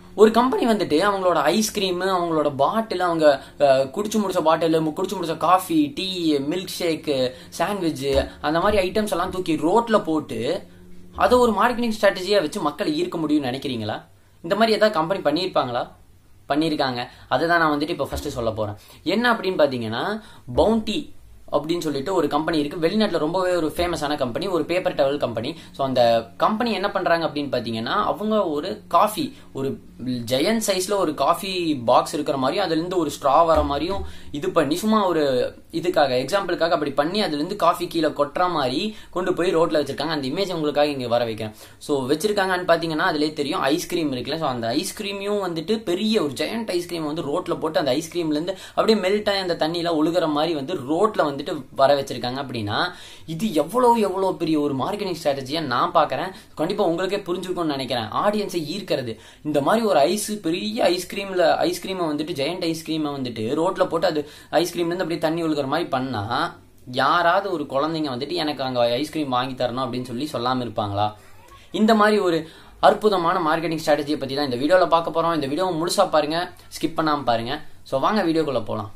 ஒரு கம்பெனி வந்துட்டு அவங்களோட ஐஸ்கிரீம் அவங்களோட பாட்டில் அவங்க அஹ், குடிச்சு முடிச்ச பாட்டில் குடிச்சு முடிச்ச coffee tea milk shake sandwich அந்த மாதிரி ஐட்டம்ஸ் எல்லாம் தூக்கி ரோட்ல போட்டு அதை ஒரு மார்க்கெட்டிங் ஸ்ட்ராட்டஜியா வச்சு மக்களை ஈர்க்க முடியும்னு நினைக்கிறீங்களா இந்த மாதிரி ஏதாவது கம்பெனி பண்ணியிருப்பாங்களா பண்ணியிருக்காங்க அதுதான் நான் வந்துட்டு இப்போ ஃபர்ஸ்ட் சொல்ல போறேன் என்ன அப்படின்னு பாத்தீங்கன்னா பவுண்டி அப்படின்னு சொல்லிட்டு ஒரு கம்பெனி இருக்கு வெளிநாட்டுல ரொம்பவே ஒரு ஃபேமஸான கம்பெனி ஒரு பேப்பர் டவல் கம்பெனி ஸோ அந்த கம்பெனி என்ன பண்றாங்க அப்படின்னு பாத்தீங்கன்னா அவங்க ஒரு காஃபி ஒரு ஜெயன் சைஸ்ல ஒரு காஃபி பாக்ஸ் இருக்கிற மாதிரியும் அதுல இருந்து ஒரு ஸ்ட்ரா வர மாதிரியும் இது பண்ணி சும்மா ஒரு இதுக்காக எக்ஸாம்பிளுக்காக அப்படி பண்ணி அதுல இருந்து காஃபி கீழே கொட்டுற மாதிரி கொண்டு போய் ரோட்ல வச்சிருக்காங்க அந்த இமேஜ் உங்களுக்காக இங்க வர வைக்கிறேன் ஸோ வச்சிருக்காங்கன்னு பாத்தீங்கன்னா அதுலயே தெரியும் ஐஸ்கிரீம் இருக்குல்ல ஸோ அந்த ஐஸ்கிரீமையும் வந்துட்டு பெரிய ஒரு ஜெயண்ட் ஐஸ்கிரீம் வந்து ரோட்ல போட்டு அந்த ஐஸ்கிரீம்ல இருந்து அப்படியே மெல்ட் ஆகி அந்த தண்ணியில ஒழுகுற மாதிரி வந்து ரோட்ல வந்துட்டு வர வச்சிருக்காங்க அப்படின்னா இது எவ்வளவு எவ்வளவு பெரிய ஒரு மார்க்கெட்டிங் ஸ்ட்ராட்டஜியா நான் பாக்குறேன் கண்டிப்பா உங்களுக்கே புரிஞ்சுக்கும்னு நினைக்கிறேன் ஆடியன்ஸை ஈர்க்கிறது இந்த மாதிரி ஒரு ஐஸ் பெரிய ஐஸ்கிரீம்ல ஐஸ்கிரீமை வந்துட்டு ஜெயண்ட் ஐஸ்கிரீமை வந்துட்டு ரோட்ல போட்டு அது ஐஸ்கிரீம்ல இருந்து அப்படியே தண்ணி ஒழுகுற மாதிரி பண்ணா யாராவது ஒரு குழந்தைங்க வந்துட்டு எனக்கு அங்க ஐஸ்கிரீம் வாங்கி தரணும் அப்படின்னு சொல்லி சொல்லாம இருப்பாங்களா இந்த மாதிரி ஒரு அற்புதமான மார்க்கெட்டிங் ஸ்ட்ராட்டஜியை பத்தி தான் இந்த வீடியோல பார்க்க போறோம் இந்த வீடியோவை முழுசா பாருங்க ஸ்கிப் பண்ணாம பாருங்க சோ வாங்க வீடியோக்குள்ள போலாம்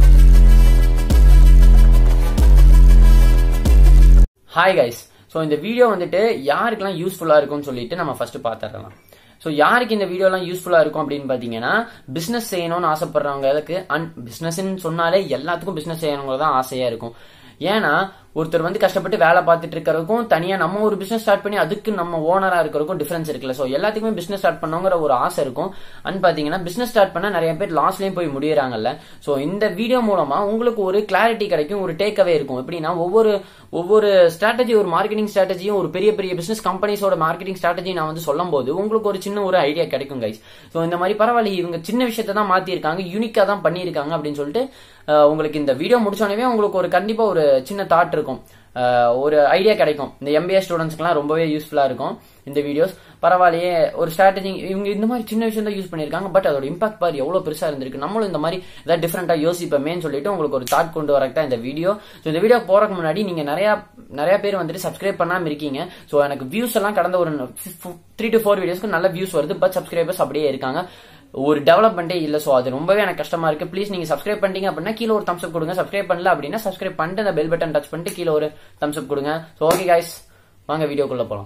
ஹாய் கைஸ் ஸோ இந்த வீடியோ வந்துட்டு யாருக்கெல்லாம் யூஸ்ஃபுல்லாக இருக்கும்னு சொல்லிட்டு நம்ம ஃபர்ஸ்ட் பார்த்துடலாம் ஸோ யாருக்கு இந்த வீடியோலாம் யூஸ்ஃபுல்லாக இருக்கும் அப்படின்னு பார்த்தீங்கன்னா பிஸ்னஸ் செய்யணும்னு ஆசைப்படுறவங்களுக்கு அன் பிஸ்னஸ்ன்னு சொன்னாலே எல்லாத்துக்கும் பிஸ்னஸ் செய்யணுங்க தான் ஆசையாக இருக்கும் ஏன்னா ஒருத்தர் வந்து கஷ்டப்பட்டு வேலை பார்த்துட்டு இருக்கிறதுக்கும் தனியா நம்ம ஒரு பிசினஸ் ஸ்டார்ட் பண்ணி அதுக்கு நம்ம ஓனரா இருக்கிறதுக்கும் டிஃபரன்ஸ் இருக்குல்ல சோ எல்லாத்துக்குமே பிசினஸ் ஸ்டார்ட் பண்ணுங்கிற ஒரு ஆசை இருக்கும் அண்ட் பாத்தீங்கன்னா பிசினஸ் ஸ்டார்ட் பண்ணா நிறைய பேர் லாஸ்லயும் போய் முடியறாங்கல்ல சோ இந்த வீடியோ மூலமா உங்களுக்கு ஒரு கிளாரிட்டி கிடைக்கும் ஒரு டேக் அவே இருக்கும் எப்படின்னா ஒவ்வொரு ஒவ்வொரு ஸ்ட்ராட்டஜி ஒரு மார்க்கெட்டிங் ஸ்ட்ராட்டஜியும் ஒரு பெரிய பெரிய பிசினஸ் கம்பெனிஸோட மார்க்கெட்டிங் ஸ்ட்ராட்டஜி நான் வந்து சொல்லும் போது உங்களுக்கு ஒரு சின்ன ஒரு ஐடியா கிடைக்கும் கைஸ் சோ இந்த மாதிரி பரவாயில்ல இவங்க சின்ன விஷயத்தை தான் மாத்திருக்காங்க யூனிக்கா தான் பண்ணியிருக்காங்க அப்படின்னு சொல்லிட்டு அஹ், உங்களுக்கு இந்த வீடியோ முடிச்சோடனே உங்களுக்கு ஒரு கண்டிப்பா ஒரு சின்ன தாட் இருக்கும் அஹ், ஒரு ஐடியா கிடைக்கும் இந்த எம்பிஏ ஸ்டூடெண்ட்ஸ்க்குலாம் ரொம்பவே யூஸ்ஃபுல்லா இருக்கும் இந்த வீடியோஸ் பரவாயில்லையே ஒரு ஸ்ட்ராட்டஜி இவங்க இந்த மாதிரி சின்ன விஷயம் தான் யூஸ் பண்ணிருக்காங்க பட் அதோட இம்பாக்ட் பார் எவ்வளவு பெருசா இருந்திருக்கு நம்மளும் இந்த மாதிரி ஏதாவது டிஃப்ரெண்டா யோசிப்போமேன்னு சொல்லிட்டு உங்களுக்கு ஒரு தாட் கொண்டு வரக்கு இந்த வீடியோ ஸோ இந்த வீடியோ போறதுக்கு முன்னாடி நீங்க நிறைய நிறைய பேர் வந்துட்டு சப்ஸ்கிரைப் பண்ணாம இருக்கீங்க ஸோ எனக்கு வியூஸ் எல்லாம் கடந்த ஒரு த்ரீ டு ஃபோர் வீடியோஸ்க்கு நல்ல வியூஸ் வருது பட் சப்ஸ்கிரைபர்ஸ் அப்படியே இருக்காங்க ஒரு டெவலப்மெண்ட்டே இல்ல சோ அது ரொம்பவே எனக்கு கஷ்டமா இருக்கு ப்ளீஸ் நீங்க சப்ஸ்கிரைப் பண்ணிட்டீங்க அப்படின்னா கீழே ஒரு தம்ஸ் அப் கொடுங்க சப்ஸ்கிரைப் பண்ணல அப்படின்னா சப்ஸ்கிரைப் பண்ணிட்டு அந்த பெல் பட்டன் டச் பண்ணிட்டு கீழே ஒரு தம்ஸ் அப் கொடுங்க ஸோ ஓகே guys வாங்க வீடியோக்குள்ள போலாம்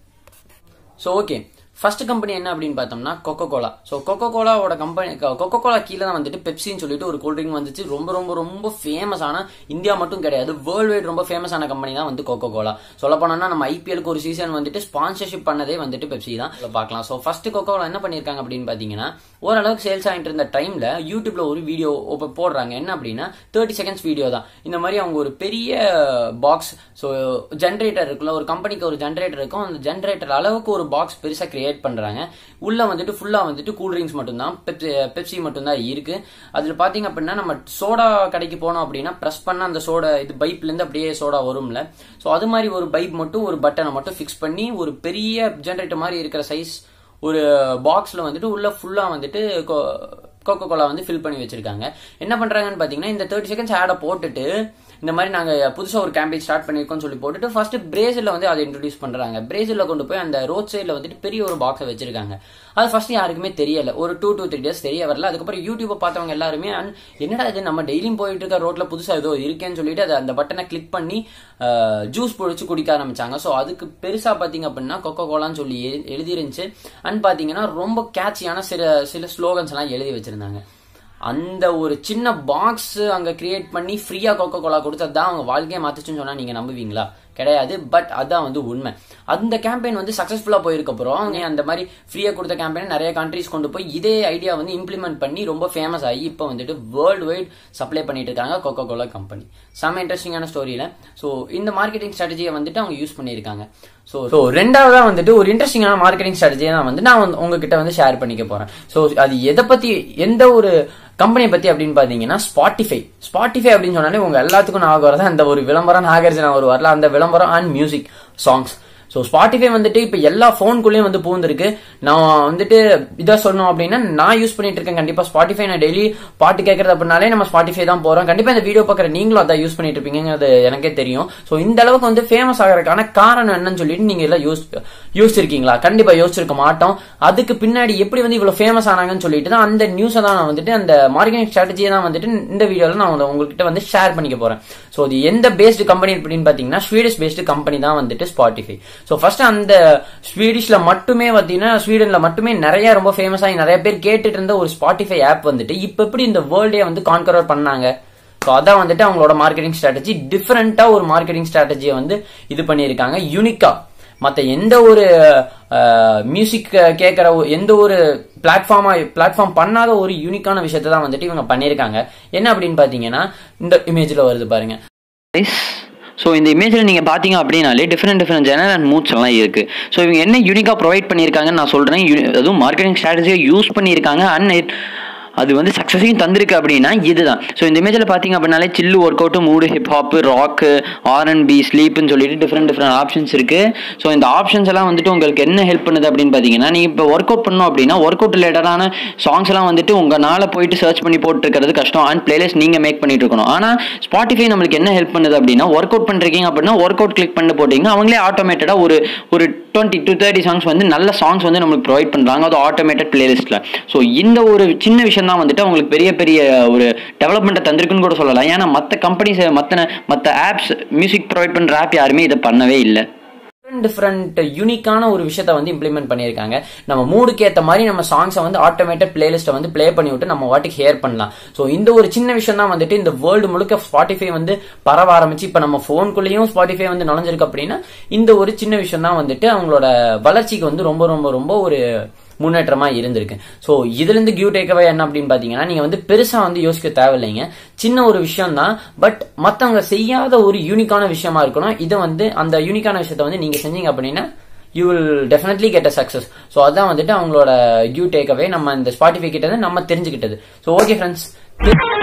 ஸோ ஓகே ஃபர்ஸ்ட் கம்பெனி என்ன அப்படின்னு பார்த்தோம்னா கொக்கோ கோலா ஸோ கொக்கோ கோலாவோட கம்பெனி கொக்கோ கோலா கீழே தான் வந்துட்டு பெப்சின்னு சொல்லிட்டு ஒரு கூல்ட்ரிங்க் வந்துச்சு ரொம்ப ரொம்ப ரொம்ப ஃபேமஸான இந்தியா மட்டும் கிடையாது வேர்ல்டு வைட் ரொம்ப ஃபேமஸான கம்பெனி தான் வந்து கொக்கோ கோலா சொல்ல போனோம்னா நம்ம ஐபிஎலுக்கு ஒரு சீசன் வந்துட்டு ஸ்பான்சர்ஷிப் பண்ணதே வந்துட்டு பெப்சி தான் இதுல பார்க்கலாம் ஸோ ஃபர்ஸ்ட் கொக்கோ கோலா என்ன பண்ணியிருக்காங்க அப்படின்னு பார்த்தீங்கன்னா ஓரளவுக்கு சேல்ஸ் ஆகிட்டு இருந்த டைம்ல யூடியூப்ல ஒரு வீடியோ போடுறாங்க என்ன அப்படின்னா தேர்ட்டி செகண்ட்ஸ் வீடியோ தான் இந்த மாதிரி அவங்க ஒரு பெரிய பாக்ஸ் ஸோ ஜென்ரேட்டர் இருக்குல்ல ஒரு கம்பெனிக்கு ஒரு ஜென்ரேட்டர் இருக்கும் அந்த ஜென்ரேட்டர் அளவுக்கு ஒரு பாக்ஸ் பெருசா கிரியேட் பண்றாங்க உள்ள வந்துட்டு ஃபுல்லா வந்துட்டு கூல் ட்ரிங்க்ஸ் மட்டும்தான் பெப்சி பெப்சி மட்டும்தான் இருக்கு அதுல பாத்தீங்க அப்படின்னா நம்ம சோடா கடைக்கு போனோம் அப்படின்னா பிரஸ் பண்ண அந்த சோடா இது பைப்ல இருந்து அப்படியே சோடா வரும்ல ஸோ அது மாதிரி ஒரு பைப் மட்டும் ஒரு பட்டனை மட்டும் ஃபிக்ஸ் பண்ணி ஒரு பெரிய ஜென்ரேட்டர் மாதிரி இருக்கிற சைஸ் ஒரு பாக்ஸ்ல வந்துட்டு உள்ள ஃபுல்லா வந்துட்டு கோகோ கோலா வந்து ஃபில் பண்ணி வச்சிருக்காங்க என்ன பண்றாங்கன்னு பாத்தீங்கன்னா இந்த தேர்ட்டி செகண்ட்ஸ் ஆடை போட்டுட்டு இந்த மாதிரி நாங்க புதுசா ஒரு கேம்பெயின் ஸ்டார்ட் பண்ணிருக்கோம் சொல்லி போட்டுட்டு ஃபர்ஸ்ட் பிரேசில்ல வந்து அதை இன்ட்ரடியூஸ் பண்றாங்க பிரேசில்ல கொண்டு போய் அந்த ரோட் சைட்ல வந்துட்டு பெரிய ஒரு பாக்ஸை வச்சிருக்காங்க அது ஃபர்ஸ்ட் யாருக்குமே தெரியல ஒரு டூ டூ த்ரீ டேஸ் தெரிய வரல அதுக்கப்புறம் யூடியூப் பார்த்தவங்க எல்லாருமே "அண்ட் என்னடா இது நம்ம டெய்லியும் போயிட்டு இருக்க ரோட்ல புதுசா ஏதோ இருக்கேன்னு சொல்லிட்டு அதை அந்த பட்டனை கிளிக் பண்ணி ஜூஸ் பொழிச்சு குடிக்க ஆரம்பிச்சாங்க ஸோ அதுக்கு பெருசா பாத்தீங்க அப்படின்னா கொக்கோ கோலான்னு சொல்லி எழு- எழுதிருந்துச்சு அண்ட் பாத்தீங்கன்னா ரொம்ப கேட்சியான சில சில ஸ்லோகன்ஸ் எல்லாம் எழுதி வச்சிருந்தாங்க அந்த ஒரு சின்ன பாக்ஸ் அங்க கிரியேட் பண்ணி ஃப்ரீயா கோகோ கோலா கொடுத்தது தான் அவங்க வாழ்க்கையை மாத்துச்சுன்னு சொன்னா நீங்க நம்புவீங்களா கிடையாது பட் அதான் வந்து உண்மை அந்த கேம்பெயின் வந்து சக்சஸ்ஃபுல்லா போயிருக்க அப்புறம் அவங்க அந்த மாதிரி ஃப்ரீயா கொடுத்த கேம்பெயின் நிறைய கண்ட்ரீஸ் கொண்டு போய் இதே ஐடியா வந்து இம்ப்ளிமெண்ட் பண்ணி ரொம்ப ஃபேமஸ் ஆகி இப்போ வந்துட்டு வேர்ல்டு வைட் சப்ளை பண்ணிட்டு இருக்காங்க கோகோ கோலா கம்பெனி செம்ம இன்ட்ரெஸ்டிங்கான ஸ்டோரியில ஸோ இந்த மார்க்கெட்டிங் ஸ்ட்ராட்டஜியை வந்துட்டு அவங்க யூஸ் பண்ணியிருக்காங்க ஸோ ஸோ ரெண்டாவதா வந்துட்டு ஒரு இன்ட்ரெஸ்டிங்கான மார்க்கெட்டிங் ஸ்ட்ராட்டஜியை நான் வந்து நான் வந்து உங்ககிட்ட வந்து ஷேர் பண்ணிக்க போறேன் ஸோ அது எதை பத்தி எந்த ஒரு கம்பெனியை பத்தி அப்படின்னு பாத்தீங்கன்னா ஸ்பாட்டிஃபை ஸ்பாட்டிஃபை அப்படின்னு சொன்னாலே உங்க எல்லாத்துக்கும் ஞாபகம் வரது அந்த ஒரு விளம்பரம் நாகார்ஜுனா ஒரு வரல அந்த விளம்பரம் and music songs so Spotify வந்துட்டு இப்போ எல்லா ஃபோனுக்குள்ளேயும் வந்து பூந்திருக்கு நான் வந்துட்டு இதை சொல்லணும் அப்படின்னா நான் யூஸ் பண்ணிட்டு இருக்கேன் கண்டிப்பா ஸ்பாட்டிஃபை நான் டெய்லி பாட்டு கேட்கறது அப்படின்னாலே நம்ம ஸ்பாட்டிஃபை தான் போறோம் கண்டிப்பா இந்த வீடியோ பார்க்குற நீங்களும் அதான் யூஸ் பண்ணிட்டு இருப்பீங்கிறது எனக்கே தெரியும் ஸோ இந்த அளவுக்கு வந்து ஃபேமஸ் ஆகிறதுக்கான காரணம் என்னன்னு சொல்லிட்டு நீங்க எல்லாம் யோசி யோசிச்சிருக்கீங்களா கண்டிப்பா யோசிச்சிருக்க மாட்டோம் அதுக்கு பின்னாடி எப்படி வந்து இவ்வளவு ஃபேமஸ் ஆனாங்கன்னு சொல்லிட்டு தான் அந்த நியூஸை தான் நான் வந்துட்டு அந்த மார்க்கெட்டிங் ஸ்ட்ராட்டஜியை தான் வந்துட்டு இந்த வீடியோல நான் வந்து உங்ககிட்ட வந்து ஷேர் பண்ணிக்க போறேன் ஸோ இது எந்த பேஸ்டு கம்பெனி அப்படின்னு பாத்தீங்கன்னா ஸ்வீடிஷ் பேஸ்டு கம்பெனி தான் வந்துட்டு ஸ்பாட்டிஃபை ஸோ ஃபர்ஸ்ட் அந்த ஸ்வீடிஷ்ல மட்டுமே பாத்தீங்கன்னா ஸ்வீடன்ல மட்டுமே நிறைய ரொம்ப ஃபேமஸ் ஆகி நிறைய பேர் கேட்டுட்டு இருந்த ஒரு ஸ்பாட்டிஃபை ஆப் வந்துட்டு இப்ப எப்படி இந்த வேர்ல்டே வந்து கான்கரர் பண்ணாங்க ஸோ அதான் வந்துட்டு அவங்களோட மார்க்கெட்டிங் ஸ்ட்ராட்டஜி டிஃப்ரெண்டா ஒரு மார்க்கெட்டிங் ஸ்ட்ராட்டஜியை வந்து இது பண்ணியிருக்காங்க யூனிக்கா மற்ற எந்த ஒரு மியூசிக் கேட்குற எந்த ஒரு பிளாட்ஃபார்மா பிளாட்ஃபார்ம் பண்ணாத ஒரு யூனிக்கான விஷயத்தை தான் வந்துட்டு இவங்க பண்ணியிருக்காங்க என்ன அப்படின்னு பார்த்தீங்கன்னா இந்த இமேஜில் வருது பாருங்க ஸோ இந்த இமேஜில் நீங்கள் பார்த்தீங்க அப்படின்னாலே different different general and moods எல்லாம் இருக்குது ஸோ இவங்க என்ன யூனிக்காக ப்ரொவைட் பண்ணியிருக்காங்கன்னு நான் சொல்கிறேன் அதுவும் மார்க்கெட்டிங் ஸ்ட்ராட்டஜியை யூஸ் பண்ணியிருக்காங்க அண்ட் அது வந்து சக்ஸஸையும் தந்திருக்கு அப்படின்னா இதுதான் ஸோ இந்த இமேஜில் பார்த்தீங்க அப்படின்னாலே chill work out mood hip hop rock R and B ஸ்லீப்னு சொல்லிட்டு டிஃப்ரெண்ட் டிஃப்ரெண்ட் ஆப்ஷன்ஸ் இருக்குது ஸோ இந்த ஆப்ஷன்ஸ் எல்லாம் வந்துட்டு உங்களுக்கு என்ன ஹெல்ப் பண்ணுது அப்படின்னு பார்த்தீங்கன்னா நீங்கள் இப்போ ஒர்க் அவுட் பண்ணணும் அப்படின்னா ஒர்க் அவுட் ரிலேட்டடான சாங்ஸ் எல்லாம் வந்துட்டு உங்களால் போயிட்டு சர்ச் பண்ணி போட்டுருக்கிறது கஷ்டம் அண்ட் பிளேலிஸ்ட் நீங்கள் மேக் பண்ணிட்டு இருக்கணும் ஆனால் ஸ்பாட்டிஃபை நம்மளுக்கு என்ன ஹெல்ப் பண்ணுது அப்படின்னா ஒர்க் அவுட் பண்ணுறீங்க அப்படின்னா ஒர்க் அவுட் கிளிக் பண்ணி போட்டிங்கன்னா அவங்களே ஆட்டோமேட்டடாக ஒரு ஒரு டுவெண்ட்டி டு தேர்ட்டி சாங்ஸ் வந்து நல்ல சாங்ஸ் வந்து நம்மளுக்கு ப்ரொவைட் பண்ணுறாங்க அது ஆட்டோமேட்டட் பிளேலிஸ்ட்டில் ஸோ இந்த ஒரு சின்ன விஷயம் தான் வந்துட்டு அவங்களுக்கு பெரிய பெரிய ஒரு டெவலப்மெண்ட்டை தந்திருக்குன்னு கூட சொல்லலாம் ஏன்னா மற்ற கம்பெனிஸ் மற்ற மற்ற ஆப்ஸ் மியூசிக் ப்ரொவைட் பண்ணுற ஆப் யாருமே இதை பண்ணவே இல்லை டிஃப்ரெண்ட் யூனிக்கான ஒரு விஷயத்த வந்து இம்ப்ளிமெண்ட் பண்ணியிருக்காங்க நம்ம மூடுக்கு ஏற்ற மாதிரி நம்ம சாங்ஸை வந்து ஆட்டோமேட்டட் பிளேலிஸ்ட்டை வந்து ப்ளே பண்ணி விட்டு நம்ம வாட்டுக்கு ஹேர் பண்ணலாம் ஸோ இந்த ஒரு சின்ன விஷயம் தான் வந்துட்டு இந்த வேர்ல்டு முழுக்க ஸ்பாட்டிஃபை வந்து பரவ ஆரம்பிச்சு இப்போ நம்ம ஃபோனுக்குள்ளேயும் ஸ்பாட்டிஃபை வந்து நுழைஞ்சிருக்கு அப்படின்னா இந்த ஒரு சின்ன விஷயம் தான் வந்துட்டு அவங்களோட வளர்ச்சிக்கு வந்து ரொம்ப ரொம்ப ரொம்ப ஒரு முன்னேற்றமா இருந்திருக்கு ஸோ இதுல இருந்து கியூ டேக்அவே என்ன அப்படின்னு பாத்தீங்கன்னா நீங்க வந்து பெருசா வந்து யோசிக்க தேவையில்லைங்க சின்ன ஒரு விஷயம் தான் பட் மத்தவங்க செய்யாத ஒரு யூனிக்கான விஷயமா இருக்கணும் இதை வந்து அந்த யூனிக்கான விஷயத்த வந்து நீங்க செஞ்சீங்க அப்படின்னா you will definitely get a success so அதான் வந்துட்டு அவங்களோட கியூ டேக்அவே நம்ம இந்த ஸ்பாட்டிஃபை கிட்ட நம்ம தெரிஞ்சுக்கிட்டது ஸோ ஓகே ஃப்ரெண்ட்ஸ்